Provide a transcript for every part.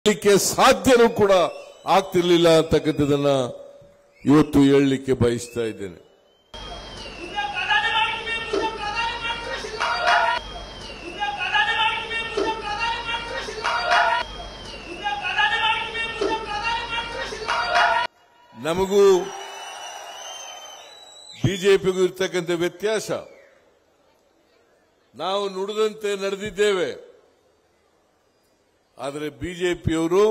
ಮಾಡಲಿಕ್ಕೆ ಸಾಧ್ಯನೂ ಕೂಡ ಆಗ್ತಿರ್ಲಿಲ್ಲ ಅಂತಕ್ಕಂಥದನ್ನ ಇವತ್ತು ಹೇಳಲಿಕ್ಕೆ ಬಯಸ್ತಾ ಇದ್ದೇನೆ उद्या प्रधानी मंत्री उद्या प्रधानी मंत्री शिल्लक उद्या प्रधानी मंत्री उद्या प्रधानी मंत्री शिल्लक उद्या प्रधानी मंत्री उद्या प्रधानी मंत्री शिल्लक ನಮಗೂ ಬಿಜೆಪಿಗೂ ಇರ್ತಕ್ಕಂಥ ವ್ಯತ್ಯಾಸ ನಾವು ನುಡಿದಂತೆ ನಡೆದಿದ್ದೇವೆ ಆದರೆ ಬಿಜೆಪಿಯವರು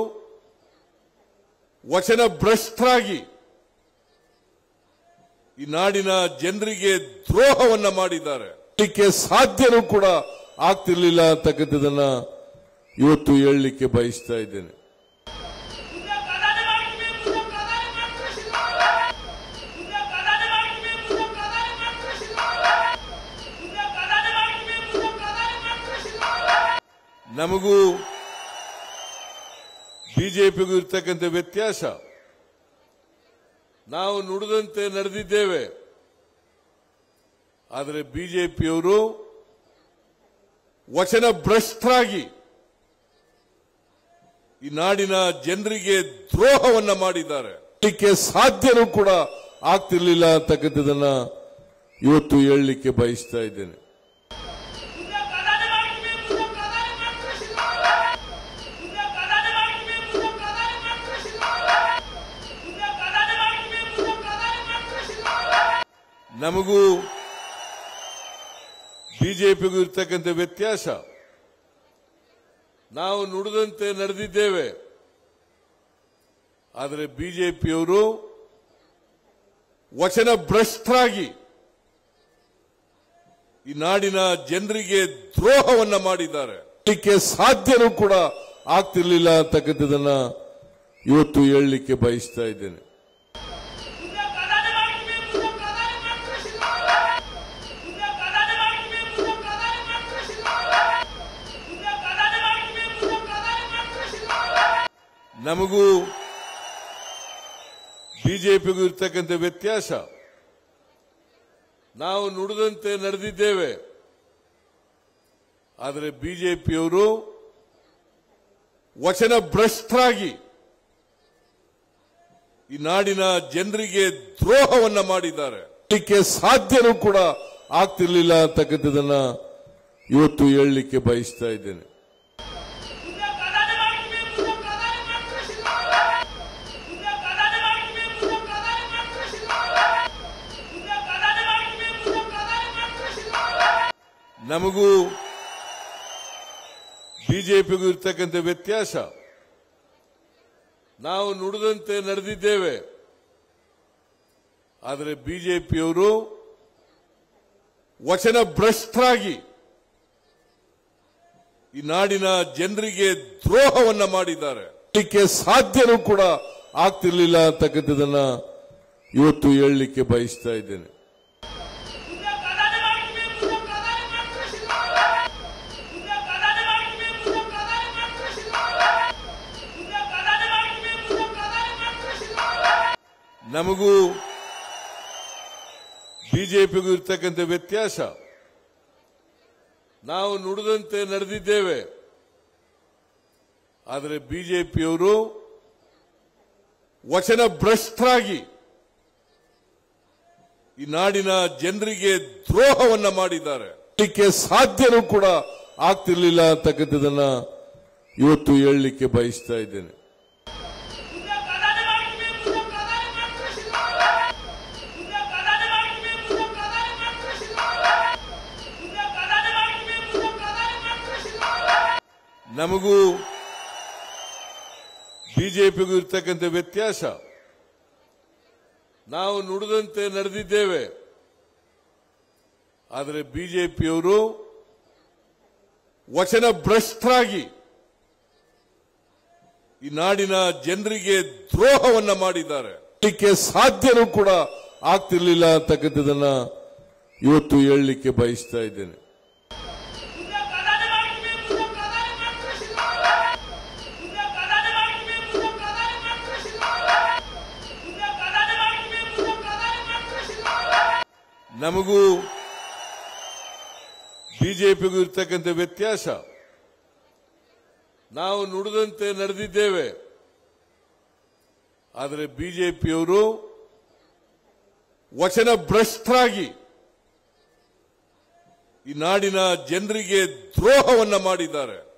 ವಚನ ಭ್ರಷ್ಟರಾಗಿ ಈ ನಾಡಿನ ಜನರಿಗೆ ದ್ರೋಹವನ್ನ ಮಾಡಿದ್ದಾರೆ ಮಾಡಲಿಕ್ಕೆ ಸಾಧ್ಯನೂ ಕೂಡ ಆಗ್ತಿರ್ಲಿಲ್ಲ ಅಂತಕ್ಕಂಥದನ್ನ ಇವತ್ತು ಹೇಳಲಿಕ್ಕೆ ಬಯಸ್ತಾ ಇದ್ದೇನೆ उद्या प्रधानी मंत्री उद्या प्रधानी मंत्री शिल्लक उद्या प्रधानी मंत्री उद्या प्रधानी मंत्री शिल्लक उद्या प्रधानी मंत्री उद्या प्रधानी मंत्री शिल्लक ನಮಗೂ ಬಿಜೆಪಿಗೂ ಇರ್ತಕ್ಕಂಥ ವ್ಯತ್ಯಾಸ ನಾವು ನುಡಿದಂತೆ ನಡೆದಿದ್ದೇವೆ ಆದರೆ ಬಿಜೆಪಿಯವರು ವಚನ ಭ್ರಷ್ಟರಾಗಿ ಈ ನಾಡಿನ ಜನರಿಗೆ ದ್ರೋಹವನ್ನ ಮಾಡಿದ್ದಾರೆ ಮಾಡಲಿಕ್ಕೆ ಸಾಧ್ಯನೂ ಕೂಡ ಆಗ್ತಿರ್ಲಿಲ್ಲ ಅಂತಕ್ಕಂಥದನ್ನ ಇವತ್ತು ಹೇಳಲಿಕ್ಕೆ ಬಯಸ್ತಾ ಇದ್ದೇನೆ उद्या प्रधानी मंत्री उद्या प्रधानी मंत्री शिल्लक उद्या प्रधानी मंत्री उद्या प्रधानी मंत्री शिल्लक उद्या प्रधानी मंत्री उद्या प्रधानी मंत्री शिल्लक ನಮಗೂ ಬಿಜೆಪಿಗೂ ಇರ್ತಕ್ಕಂಥ ವ್ಯತ್ಯಾಸ ನಾವು ನುಡಿದಂತೆ ನಡೆದಿದ್ದೇವೆ ಆದರೆ ಬಿಜೆಪಿಯವರು ವಚನ ಭ್ರಷ್ಟರಾಗಿ ಈ ನಾಡಿನ ಜನರಿಗೆ ದ್ರೋಹವನ್ನ ಮಾಡಿದ್ದಾರೆ ಮಾಡಲಿಕ್ಕೆ ಸಾಧ್ಯನೂ ಕೂಡ ಆಗ್ತಿರ್ಲಿಲ್ಲ ಅಂತಕ್ಕಂಥದನ್ನ ಇವತ್ತು ಹೇಳಲಿಕ್ಕೆ ಬಯಸ್ತಾ ಇದ್ದೇನೆ उद्या प्रधानी मंत्री उद्या प्रधानी मंत्री शिल्लक उद्या प्रधानी मंत्री उद्या प्रधानी मंत्री शिल्लक उद्या प्रधानी मंत्री उद्या प्रधानी मंत्री शिल्लक ನಮಗೂ ಬಿಜೆಪಿಗೂ ಇರ್ತಕ್ಕಂಥ ವ್ಯತ್ಯಾಸ ನಾವು ನುಡಿದಂತೆ ನಡೆದಿದ್ದೇವೆ ಆದರೆ ಬಿಜೆಪಿಯವರು ವಚನ ಭ್ರಷ್ಟರಾಗಿ ಈ ನಾಡಿನ ಜನರಿಗೆ ದ್ರೋಹವನ್ನ ಮಾಡಿದ್ದಾರೆ ಮಾಡಲಿಕ್ಕೆ ಸಾಧ್ಯನೂ ಕೂಡ ಆಗ್ತಿರ್ಲಿಲ್ಲ ಅಂತಕ್ಕಂಥದನ್ನ ಇವತ್ತು ಹೇಳಲಿಕ್ಕೆ ಬಯಸ್ತಾ ಇದ್ದೇನೆ उद्या प्रधानी मंत्री उद्या प्रधानी मंत्री शिल्लक उद्या प्रधानी मंत्री उद्या प्रधानी मंत्री शिल्लक उद्या प्रधानी मंत्री उद्या प्रधानी मंत्री शिल्लक ನಮಗೂ ಬಿಜೆಪಿಗೂ ಇರ್ತಕ್ಕಂಥ ವ್ಯತ್ಯಾಸ ನಾವು ನುಡಿದಂತೆ ನಡೆದಿದ್ದೇವೆ ಆದರೆ ಬಿಜೆಪಿಯವರು ವಚನ ಭ್ರಷ್ಟರಾಗಿ ಈ ನಾಡಿನ ಜನರಿಗೆ ದ್ರೋಹವನ್ನ ಮಾಡಿದ್ದಾರೆ ಮಾಡಲಿಕ್ಕೆ ಸಾಧ್ಯನೂ ಕೂಡ ಆಗ್ತಿರ್ಲಿಲ್ಲ ಅಂತಕ್ಕಂಥದನ್ನ ಇವತ್ತು ಹೇಳಲಿಕ್ಕೆ ಬಯಸ್ತಾ ಇದ್ದೇನೆ उद्या प्रधानी मंत्री उद्या प्रधानी मंत्री शिल्लक उद्या प्रधानी मंत्री उद्या प्रधानी मंत्री शिल्लक उद्या प्रधानी मंत्री उद्या प्रधानी मंत्री शिल्लक ನಮಗೂ ಬಿಜೆಪಿಗೂ ಇರ್ತಕ್ಕಂಥ ವ್ಯತ್ಯಾಸ ನಾವು ನುಡಿದಂತೆ ನಡೆದಿದ್ದೇವೆ ಆದರೆ ಬಿಜೆಪಿಯವರು ವಚನ ಭ್ರಷ್ಟರಾಗಿ ಈ ನಾಡಿನ ಜನರಿಗೆ ದ್ರೋಹವನ್ನ ಮಾಡಿದ್ದಾರೆ ಮಾಡಲಿಕ್ಕೆ ಸಾಧ್ಯನೂ ಕೂಡ ಆಗ್ತಿರ್ಲಿಲ್ಲ ಅಂತಕ್ಕಂಥದನ್ನ ಇವತ್ತು ಹೇಳಲಿಕ್ಕೆ ಬಯಸ್ತಾ ಇದ್ದೇನೆ उद्या प्रधानी मंत्री उद्या प्रधानी मंत्री शिल्लक उद्या प्रधानी मंत्री उद्या प्रधानी मंत्री शिल्लक उद्या प्रधानी मंत्री उद्या प्रधानी मंत्री शिल्लक ನಮಗೂ ಬಿಜೆಪಿಗೂ ಇರ್ತಕ್ಕಂಥ ವ್ಯತ್ಯಾಸ ನಾವು ನುಡಿದಂತೆ ನಡೆದಿದ್ದೇವೆ ಆದರೆ ಬಿಜೆಪಿಯವರು ವಚನ ಭ್ರಷ್ಟರಾಗಿ ಈ ನಾಡಿನ ಜನರಿಗೆ ದ್ರೋಹವನ್ನ ಮಾಡಿದ್ದಾರೆ ಮಾಡಲಿಕ್ಕೆ ಸಾಧ್ಯನೂ ಕೂಡ ಆಗ್ತಿರ್ಲಿಲ್ಲ ಅಂತಕ್ಕಂಥದನ್ನ ಇವತ್ತು ಹೇಳಲಿಕ್ಕೆ ಬಯಸ್ತಾ ಇದ್ದೇನೆ उद्या प्रधानी मंत्री उद्या प्रधानी मंत्री शिल्लक उद्या प्रधानी मंत्री उद्या प्रधानी मंत्री शिल्लक उद्या प्रधानी मंत्री उद्या प्रधानी मंत्री शिल्लक ನಮಗೂ ಬಿಜೆಪಿಗೂ ಇರ್ತಕ್ಕಂಥ ವ್ಯತ್ಯಾಸ ನಾವು ನುಡಿದಂತೆ ನಡೆದಿದ್ದೇವೆ ಆದರೆ ಬಿಜೆಪಿಯವರು ವಚನ ಭ್ರಷ್ಟರಾಗಿ ಈ ನಾಡಿನ ಜನರಿಗೆ ದ್ರೋಹವನ್ನ ಮಾಡಿದ್ದಾರೆ